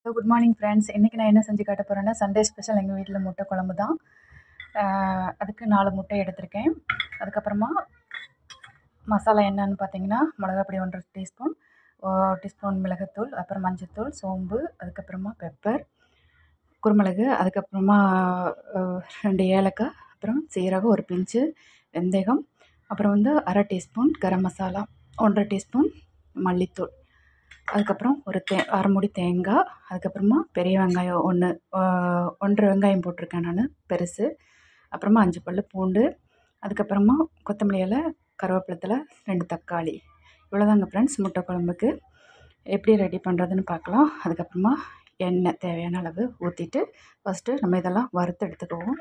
hello good morning friends இன்றைக்கி நான் என்ன செஞ்சு காட்ட போகிறேன்னா சண்டே ஸ்பெஷல் எங்கள் வீட்டில் முட்டை குழம்பு தான் அதுக்கு நாலு முட்டை எடுத்திருக்கேன் அதுக்கப்புறமா மசாலா என்னன்னு பார்த்தீங்கன்னா மிளகா பொடி ஒன்றரை டீஸ்பூன் டீஸ்பூன் மிளகுத்தூள் அப்புறம் மஞ்சத்தூள் சோம்பு அதுக்கப்புறமா பெப்பர் குருமிளகு அதுக்கப்புறமா ரெண்டு ஏலக்காய் அப்புறம் சீரகம் ஒரு பிஞ்சு வெந்தயம் அப்புறம் வந்து அரை டீஸ்பூன் கரம் மசாலா ஒன்றரை டீஸ்பூன் மல்லித்தூள் அதுக்கப்புறம் ஒரு தே அரை மூடி தேங்காய் அதுக்கப்புறமா பெரிய வெங்காயம் ஒன்று ஒன்றரை வெங்காயம் போட்டிருக்கேன் நான் பெருசு அப்புறமா அஞ்சு பல் பூண்டு அதுக்கப்புறமா கொத்தமல்லி இலை கருவேப்பிலத்தில் ரெண்டு தக்காளி இவ்வளோதாங்க ஃப்ரெண்ட்ஸ் முட்டை குழம்புக்கு எப்படி ரெடி பண்ணுறதுன்னு பார்க்கலாம் அதுக்கப்புறமா எண்ணெய் தேவையான அளவு ஊற்றிட்டு ஃபஸ்ட்டு நம்ம இதெல்லாம் வறுத்து எடுத்துக்குவோம்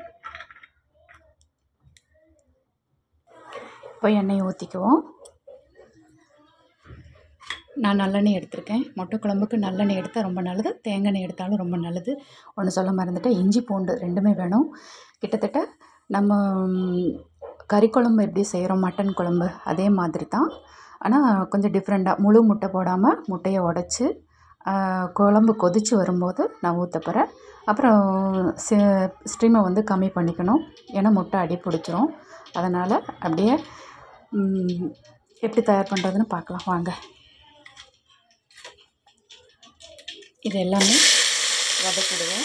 இப்போ எண்ணெயை ஊற்றிக்குவோம் நான் நல்லெண்ணெய் எடுத்திருக்கேன் முட்டை குழம்புக்கு நல்லெண்ணெய் எடுத்தால் ரொம்ப நல்லது தேங்காய் எண்ணெய் எடுத்தாலும் ரொம்ப நல்லது ஒன்று சொல்ல மறந்துட்டேன் இஞ்சி பூண்டு ரெண்டுமே வேணும் கிட்டத்தட்ட நம்ம கறி குழம்பு எப்படி செய்கிறோம் மட்டன் குழம்பு அதே மாதிரி தான் ஆனால் கொஞ்சம் டிஃப்ரெண்ட்டாக முழு முட்டை போடாமல் முட்டையை உடச்சி குழம்பு கொதித்து வரும்போது நான் ஊற்ற போகிறேன் அப்புறம் ஸ்ட்ரீமை வந்து கம்மி பண்ணிக்கணும் ஏன்னா முட்டை அடி பிடிச்சிரும் அதனால் அப்படியே எப்படி தயார் பண்ணுறதுன்னு பார்க்கலாம் வாங்க இது எல்லாமே வதக்கிடுவேன்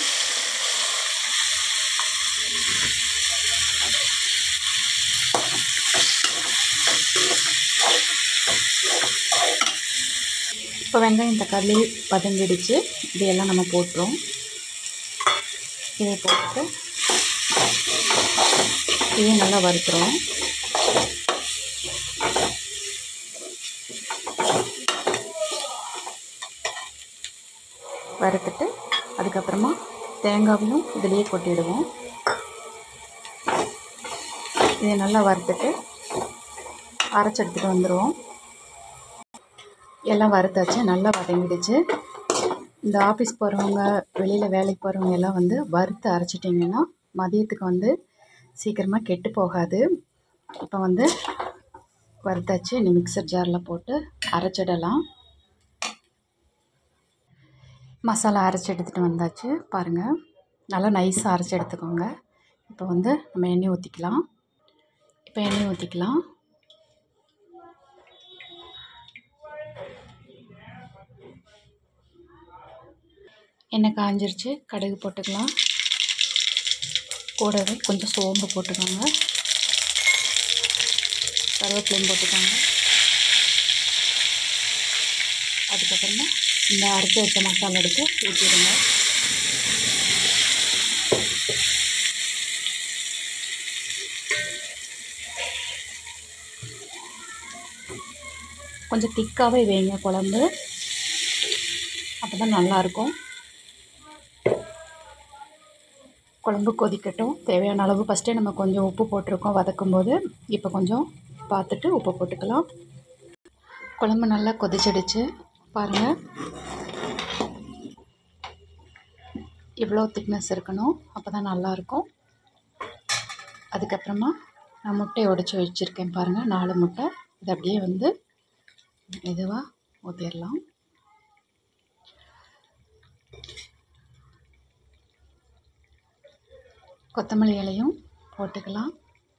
இப்போ வெங்காயம் தக்காளி வதங்கிடுச்சு இதையெல்லாம் நம்ம போட்டுரும் இதை போட்டு இதையும் நல்லா வறுத்துரும் வறுத்துட்டு அதுக்கப்புறமா தேங்காவையும் இதிலேயே கொட்டிடுவோம் இதை நல்லா வறுத்துட்டு அரைச்சி எடுத்துகிட்டு வந்துடுவோம் எல்லாம் வறுத்தாச்சு நல்லா வதங்கிடுச்சு இந்த ஆஃபீஸ் போகிறவங்க வெளியில் வேலைக்கு போகிறவங்க எல்லாம் வந்து வறுத்து அரைச்சிட்டிங்கன்னா மதியத்துக்கு வந்து சீக்கிரமாக கெட்டு போகாது இப்போ வந்து வறுத்தாச்சு இனி மிக்சர் ஜாரில் போட்டு அரைச்சிடலாம் மசாலா அரைச்சி எடுத்துகிட்டு வந்தாச்சு பாருங்கள் நல்லா நைஸாக அரைச்சி எடுத்துக்கோங்க இப்போ வந்து நம்ம எண்ணெய் ஊற்றிக்கலாம் இப்போ எண்ணெய் ஊற்றிக்கலாம் எண்ணெய் காஞ்சிருச்சு கடுகு போட்டுக்கலாம் கூடவே கொஞ்சம் சோம்பு போட்டுக்கோங்க கருவேப்பிலையும் போட்டுக்கோங்க அதுக்கப்புறமா இந்த அரைச்சி வச்ச மசாலா எடுத்து ஊற்றிடுங்க கொஞ்சம் திக்காகவே வைங்க குழம்பு அப்போ தான் நல்லாயிருக்கும் குழம்பு கொதிக்கட்டும் தேவையான அளவு ஃபஸ்ட்டே நம்ம கொஞ்சம் உப்பு போட்டிருக்கோம் வதக்கும் போது இப்போ கொஞ்சம் பார்த்துட்டு உப்பு போட்டுக்கலாம் குழம்பு நல்லா கொதிச்சிடுச்சு பாருங்கள் இவ்வளோ திக்னஸ் இருக்கணும் அப்போ தான் நல்லாயிருக்கும் அதுக்கப்புறமா நான் முட்டையை உடச்சி வச்சுருக்கேன் பாருங்கள் நாலு முட்டை இதை அப்படியே வந்து மெதுவாக ஊற்றிடலாம் கொத்தமல்லி இலையும் போட்டுக்கலாம்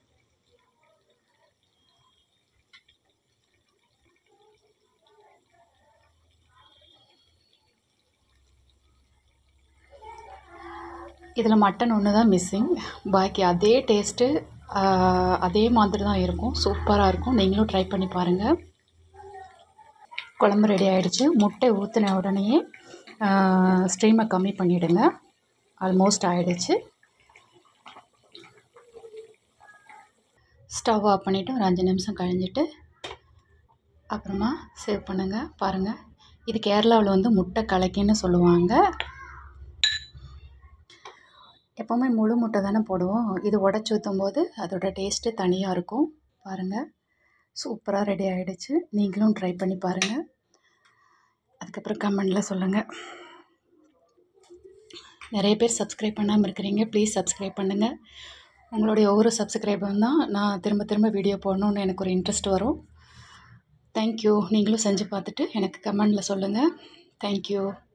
இதில் மட்டன் ஒன்று தான் மிஸ்ஸிங் பாக்கி அதே டேஸ்ட்டு அதே மாதிரி தான் இருக்கும் சூப்பராக இருக்கும் நீங்களும் ட்ரை பண்ணி பாருங்கள் குழம்பு ரெடி ஆகிடுச்சு முட்டை ஊற்றின உடனேயே ஸ்ட்ரீமை கம்மி பண்ணிவிடுங்க ஆல்மோஸ்ட் ஆகிடுச்சு ஸ்டவ் ஆஃப் பண்ணிவிட்டு ஒரு அஞ்சு நிமிஷம் கழிஞ்சிட்டு அப்புறமா சேவ் பண்ணுங்கள் பாருங்கள் இது கேரளாவில் வந்து முட்டை கலக்கின்னு சொல்லுவாங்க எப்போவுமே முழு முட்டை தானே போடுவோம் இது உடச்சி ஊற்றும் போது அதோடய டேஸ்ட்டு தனியாக இருக்கும் பாருங்கள் சூப்பராக ரெடி ஆகிடுச்சு நீங்களும் ட்ரை பண்ணி பாருங்கள் அதுக்கப்புறம் கமெண்டில் சொல்லுங்கள் நிறைய பேர் சப்ஸ்கிரைப் பண்ணாமல் இருக்கிறீங்க ப்ளீஸ் சப்ஸ்கிரைப் பண்ணுங்கள் உங்களுடைய ஒவ்வொரு சப்ஸ்கிரைபரும் தான் நான் திரும்ப திரும்ப வீடியோ போடணுன்னு எனக்கு ஒரு இன்ட்ரெஸ்ட் வரும் தேங்க்யூ நீங்களும் செஞ்சு பார்த்துட்டு எனக்கு கமெண்டில் சொல்லுங்கள் தேங்க்யூ